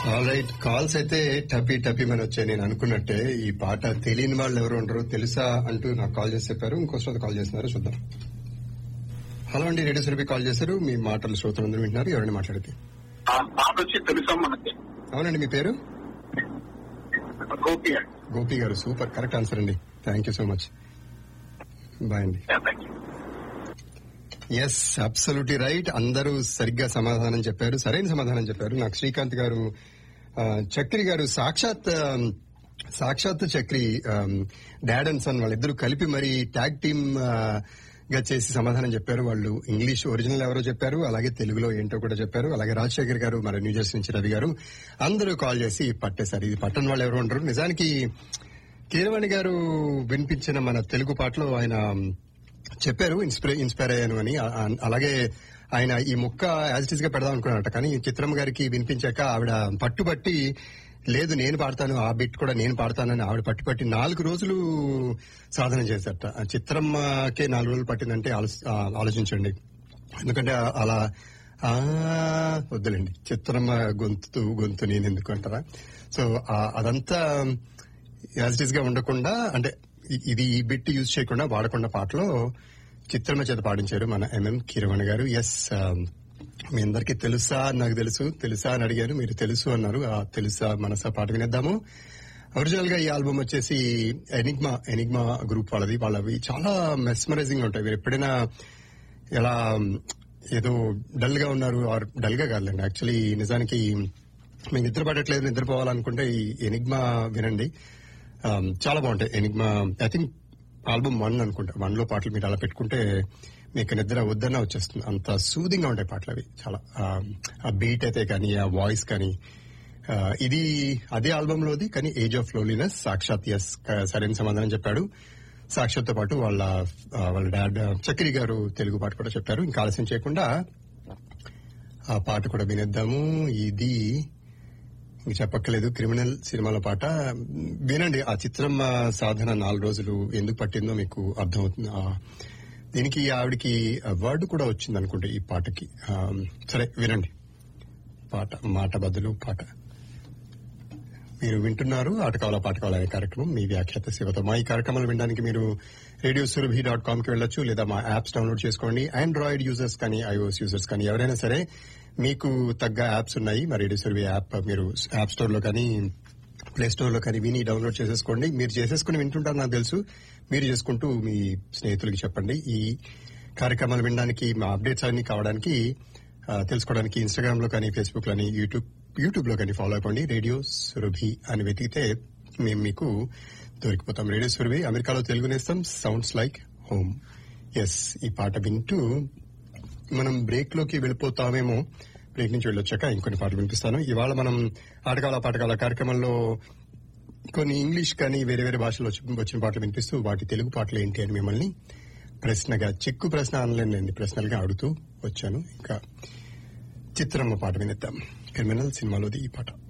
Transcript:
all right calls అయితే టపీ టపీ అని వచ్చాయి నేను అనుకున్నట్టే ఈ పాట తెలియని వాళ్ళు ఎవరు ఉండరు తెలుసా అంటూ నాకు కాల్ చేసి చెప్పారు ఇంకోసారి కాల్ చేస్తున్నారు చూద్దాం హలో అండి రేడియో సురభి కాల్ చేశారు మీ మాటలు శ్రోతలందరూ వింటున్నారు ఎవరైనా మాట్లాడితే ఆ పాట వచ్చి తెలుసా మనకి అవునండి మీ పేరు గోపి అండి Gopi garu super correct answer అండి thank you so much bye అండి thank you yes absolutely right అందరూ సరిగ్గా సమాధానం చెప్పారు సరైన సమాధానం చెప్పారు నాకు శ్రీకాంత్ గారు ఆ, చక్రి గారు సాక్షాత్ ఆ, సాక్షాత్ చక్రి డాడ్ అండ్ సన్ వాళ్ళిద్దరూ కలిపి మరి ట్యాగ్ టీమ్ ఆ, గా చేసి సమాధానం చెప్పారు వాళ్ళు ఇంగ్లీష్ ఒరిజినల్ ఎవరో చెప్పారు అలాగే తెలుగులో ఏంటో కూడా చెప్పారు అలాగే రాజశేఖర్ గారు మరి న్యూజెర్సీ నుంచి రవి గారు అందరూ కాల్ చేసి పట్టేశారు ఇది పట్టని వాళ్ళు ఎవరు ఉండరు నిజానికి కీరవాణి గారు వినిపించిన మన తెలుగు పాటలో ఆయన చెప్పారు ఇన్స్పైర్ ఇన్స్పైర్ అయ్యాను అని ఆ- ఆ- అలాగే ఆయన ఈ ముక్క యాజ్ ఇట్ గా పెడదాం అనుకున్నారట కానీ చిత్రమ్మ గారికి వినిపించాక ఆవిడ పట్టుబట్టి లేదు నేను పాడతాను ఆ బిట్ కూడా నేను పాడతానని ఆవిడ పట్టుబట్టి నాలుగు రోజులు సాధన చేశారట ఆ చిత్రమ్మకే నాలుగు రోజులు పట్టిందంటే ఆలోచ- ఆ, ఆలోచించండి ఎందుకంటే ఆ- అలా ఆ వద్దులేండి చిత్రమ్మ గొంతు గొంతు నేను ఎందుకు అంటారా సో ఆ- అదంతా యాజ్ ఇట్ గా ఉండకుండా అంటే ఇ- ఇది ఈ బిట్ యూజ్ చేయకుండా వాడకుండా పాటలో చిత్రమ చేత పాడించారు మన ఎంఎం కిరవణ్ గారు ఎస్ మీ అందరికీ తెలుసా అని నాకు తెలుసు తెలుసా అని అడిగారు మీరు తెలుసు అన్నారు ఆ తెలుసా మనసా పాట వినేద్దాము ఒరిజినల్ గా ఈ ఆల్బమ్ వచ్చేసి ఎనిగ్మా ఎనిగ్మా గ్రూప్ వాళ్ళది వాళ్ళవి చాలా మెస్మరైజింగ్ ఉంటాయి మీరు ఎప్పుడైనా ఎలా ఏదో డల్ గా ఉన్నారు ఆర్ డల్ గా కాదులేండి యాక్చువల్లీ నిజానికి మీకు నిద్ర పడట్లేదు నిద్రపోవాలనుకుంటే ఈ ఎనిగ్మా వినండి Um, చాలా బాగుంటాయి Enigma I think album one అనుకుంటా వన్ లో పాటలు మీరు అలా పెట్టుకుంటే మీకు నిద్ర వద్దన్నా వచ్చేస్తుంది అంత సూదింగ్ గా ఉంటాయి పాటలు అవి చాలా Um, ఆ బీట్ అయితే కానీ ఆ వాయిస్ కానీ ఆ, ఇది అదే ఆల్బమ్ లోది కానీ age of loneliness Sakshat yes సరైన సమాధానం చెప్పాడు సాక్షాత్ తో పాటు వాళ్ళ ఆ, వాళ్ళ డాడ్ చక్రి గారు తెలుగు పాట కూడా చెప్పారు ఇంకా ఆలస్యం చేయకుండా ఆ పాట కూడా వినేద్దాము ఇది ఇంక చెప్పక్కలేదు క్రిమినల్ సినిమాల పాట వినండి ఆ చిత్రం ఆ, సాధన నాలుగు రోజులు ఎందుకు పట్టిందో మీకు అర్థమవుతుంది ఆ, దీనికి ఆవిడకి అవార్డు కూడా వచ్చింది అనుకుంటే ఈ పాటకి ఆ, సరే వినండి పాట మాట బదులు పాట మీరు వింటున్నారు ఆట కావాలా పాట కావాలా అనే కార్యక్రమం మీ వ్యాఖ్యాత సేవతో మా ఈ కార్యక్రమాలు వినడానికి మీరు రేడియో సురభి డాట్ కామ్ కి వెళ్ళొచ్చు లేదా మా యాప్స్ డౌన్లోడ్ చేసుకోండి ఆండ్రాయిడ్ యూజర్స్ కానీ ఐఓఎస్ యూజర్స్ కానీ ఎవరైనా సరే మీకు తగ్గ యాప్స్ ఉన్నాయి మా రేడియో సురభి యాప్ మీరు యాప్ స్టోర్ లో కానీ ప్లే స్టోర్ లో కానీ విని డౌన్లోడ్ చేసేసుకోండి మీరు చేసేసుకుని వింటుంటారు నాకు తెలుసు మీరు చేసుకుంటూ మీ స్నేహితులకి చెప్పండి ఈ కార్యక్రమాలు వినడానికి మా అప్డేట్స్ అన్ని కావడానికి ఆ, తెలుసుకోవడానికి ఇన్స్టాగ్రామ్ లో కానీ ఫేస్బుక్ లోని యూట్యూబ్ యూట్యూబ్ లో కానీ ఫాలో అయిపోండి రేడియో సురభి అని వెతికితే మేము మీకు దొరికిపోతాం రేడియో సురభి అమెరికాలో తెలుగు నేస్తాం సౌండ్స్ లైక్ హోమ్ ఎస్ ఈ పాట వింటూ మనం బ్రేక్ లోకి వెళ్ళిపోతామేమో బ్రేక్ నుంచి వెళ్ళొచ్చాక ఇంకొన్ని పాటలు వినిపిస్తాను ఇవాళ మనం ఆటగాల పాటగాల కార్యక్రమంలో కొన్ని ఇంగ్లీష్ కానీ వేరే వేరే భాషలో వచ్చి- వచ్చిన పాటలు వినిపిస్తూ వాటి తెలుగు పాటలు ఏంటి అని మిమ్మల్ని ప్రశ్నగా చిక్కు ప్రశ్న అనలేండి ప్రశ్నలుగా అడుగుతూ వచ్చాను ఇంకా చిత్రమ్మ పాట వినిద్దాం క్రిమినల్ సినిమాలోది ఈ పాట